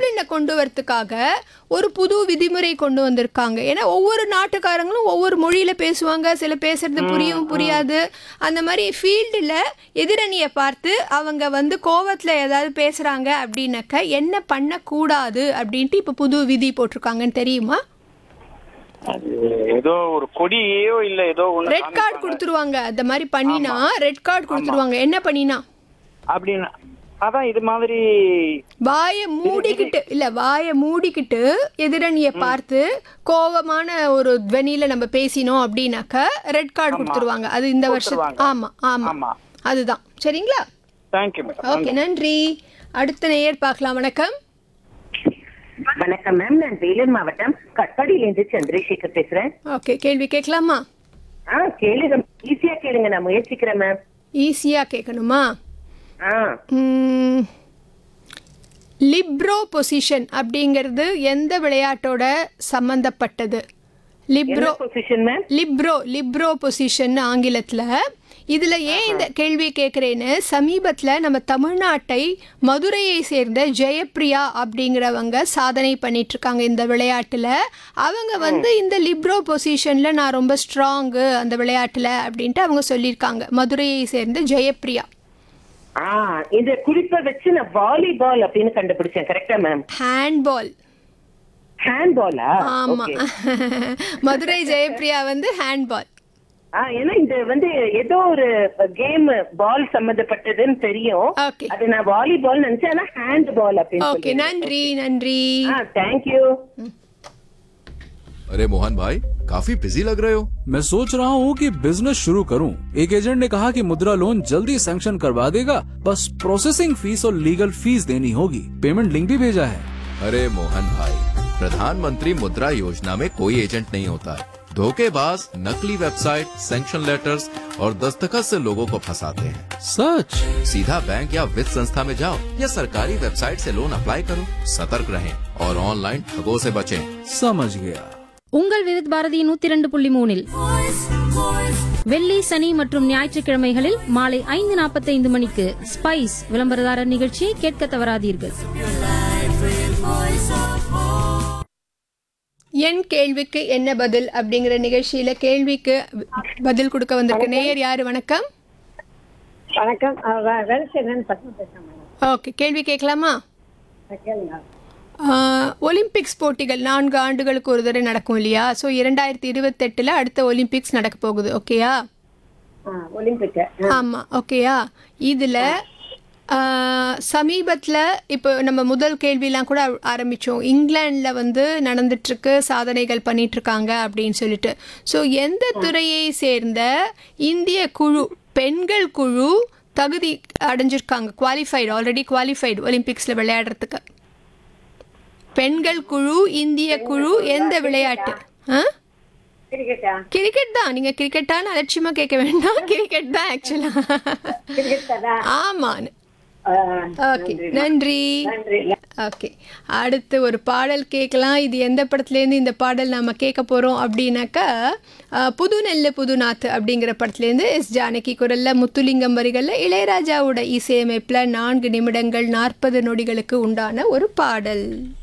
டிசிப்ளினை கொண்டு வரதுக்காக ஒரு புது விதிமுறை கொண்டு வந்திருக்காங்க ஏன்னா ஒவ்வொரு நாட்டுக்காரங்களும் ஒவ்வொரு மொழியில பேசுவாங்க சில பேசுறது புரியும் புரியாது அந்த மாதிரி ஃபீல்டில் எதிரணியை பார்த்து அவங்க வந்து கோவத்தில் ஏதாவது பேசுறாங்க அப்படின்னாக்க என்ன பண்ணக்கூடாது அப்படின்ட்டு இப்போ புது விதி போட்டிருக்காங்கன்னு தெரியுமா அது ஏதோ ஒரு கொடியோ இல்ல ஏதோ ஒண்ணு ரெட் கார்டு கொடுத்துருவாங்க அந்த மாதிரி பண்ணினா ரெட் கார்டு கொடுத்துருவாங்க என்ன பண்ணினா அப்படின்னா அதான் இது மாதிரி வாயை மூடிக்கிட்டு இல்ல வாயை மூடிக்கிட்டு எதிரணியை பார்த்து கோவமான ஒரு துவனியில நம்ம பேசினோம் அப்படின்னாக்க ரெட் கார்டு கொடுத்துருவாங்க அது இந்த வருஷம் ஆமா ஆமா ஆமா. அதுதான் சரிங்களா தேங்க்யூ மேடம் ஓகே நன்றி அடுத்த நேயர் பார்க்கலாம் வணக்கம் வணக்கம் மேம் நான் வேலூர் மாவட்டம் கட்பாடியிலிருந்து சந்திரசேகர் பேசுறேன் ஓகே கேள்வி கேட்கலாமா ஆ கேளுங்க ஈஸியா கேளுங்க நான் முயற்சிக்கிறேன் மேம் ஈஸியா கேட்கணுமா ஆ லிப்ரோ பொசிஷன் அப்படிங்கிறது எந்த விளையாட்டோட சம்பந்தப்பட்டது libero position ma'am libero libero position ஆங்கிலத்தில் இதில் ஏன் இந்த கேள்வி கேட்குறேன்னு சமீபத்தில் நம்ம தமிழ்நாட்டை மதுரையை சேர்ந்த ஜெயப்ரியா அப்படிங்கிறவங்க சாதனை பண்ணிட்டு இருக்காங்க இந்த விளையாட்டில் அவங்க வந்து இந்த லிப்ரோ பொசிஷனில் நான் ரொம்ப ஸ்ட்ராங்கு அந்த விளையாட்டில் அப்படின்ட்டு அவங்க சொல்லியிருக்காங்க மதுரையை சேர்ந்த ஜெயப்ரியா ஆ இந்த குறிப்பை வச்சு நான் வாலிபால் அப்படின்னு கண்டுபிடிச்சேன் கரெக்டா மேம் ஹேண்ட்பால் ஹேண்ட்பாலா ஆமா மதுரை ஜெயப்ரியா வந்து ஹேண்ட்பால் ஆ ஏன்னா இது வந்து ஏதோ ஒரு கேம் பால் சம்பந்தப்பட்டதுன்னு தெரியும் Okay. அது நான் வாலிபால் நினைச்சேன் ஆனா ஹேண்ட் பால் அப்படின்னு ஓகே சொல்லி நன்றி நன்றி ஆ தேங்க்யூ अरे मोहन भाई काफी बिजी लग रहे हो मैं सोच रहा हूँ कि बिजनेस शुरू करूँ एक एजेंट ने कहा कि मुद्रा लोन जल्दी सैंक्शन करवा देगा बस प्रोसेसिंग फीस और लीगल फीस देनी होगी पेमेंट लिंक भी भेजा है अरे मोहन भाई प्रधानमंत्री मुद्रा योजना में कोई एजेंट नहीं होता है धोखेबाज नकली वेबसाइट सैंक्शन लेटर्स और दस्तखत से लोगों को फंसाते हैं सच सीधा बैंक या वित्त संस्था में जाओ या सरकारी वेबसाइट से लोन अप्लाई करो सतर्क रहें और ऑनलाइन ठगों से बचें समझ गया உங்கள் விருத் பாரதி நூத்தி இரண்டு புள்ளி மூணில் வெள்ளி சனி மற்றும் ஞாயிற்றுக்கிழமைகளில் மாலை ஐந்து நாற்பத்தைந்து மணிக்கு ஸ்பைஸ் விளம்பரதாரர் நிகழ்ச்சியை கேட்க தவறாதீர்கள் என் கேள்விக்கு என்ன பதில் அப்படிங்கிற நிகழ்ச்சியில கேள்விக்கு பதில் கொடுக்க வந்திருக்க நேயர் யாரு வணக்கம் வணக்கம் வேலைச்சேரன் பத்மா பேசுறேன் மேடம் ஓகே கேள்வி கேட்கலாமா கேளுங்க ஆஹ், ஒலிம்பிக்ஸ் போட்டிகள் நான்கு ஆண்டுகளுக்கு ஒரு தடவை நடக்கும் இல்லையா ஸோ இரண்டாயிரத்தி இருபத்தெட்டில் அடுத்த ஒலிம்பிக்ஸ் நடக்க போகுது ஓகேயா ஆ ஒலிம்பிக் ஆமாம் ஓகேயா இதில் சமீபத்தில் இப்போ நம்ம முதல் கேள்விலாம் கூட ஆரம்பித்தோம் இங்கிலாண்டில் வந்து நடந்துட்டுருக்கு சாதனைகள் பண்ணிகிட்ருக்காங்க அப்படின்னு சொல்லிட்டு ஸோ எந்த துறையை சேர்ந்த இந்திய குழு பெண்கள் குழு தகுதி அடைஞ்சிருக்காங்க குவாலிஃபைடு ஆல்ரெடி குவாலிஃபைடு ஒலிம்பிக்ஸில் விளையாடுறதுக்கு பெண்கள் குழு இந்திய குழு எந்த விளையாட்டு ஆ கிரிக்கெட்டா கிரிக்கெட் தான் நீங்க கிரிக்கெட்டான்னு அலட்சியமா கேட்க வேண்டாம் கிரிக்கெட் தான் ஆக்சுவலா கிரிக்கெட் தானா ஆமா ஆ, ஓகே நன்றி நன்றி ஓகே அடுத்து ஒரு பாடல் கேட்கலாம் இது எந்த படத்துலேருந்து இந்த பாடல் நாம கேட்க போறோம் அப்படின்னாக்கா அஹ், புது நெல்லு புது நாத்து அப்படிங்கிற படத்துலேருந்து எஸ் ஜானகி குரல்ல முத்துலிங்கம் வரிகளில் இளையராஜாவோட இசையமைப்பில் நான்கு நிமிடங்கள் நாற்பது நொடிகளுக்கு உண்டான ஒரு பாடல்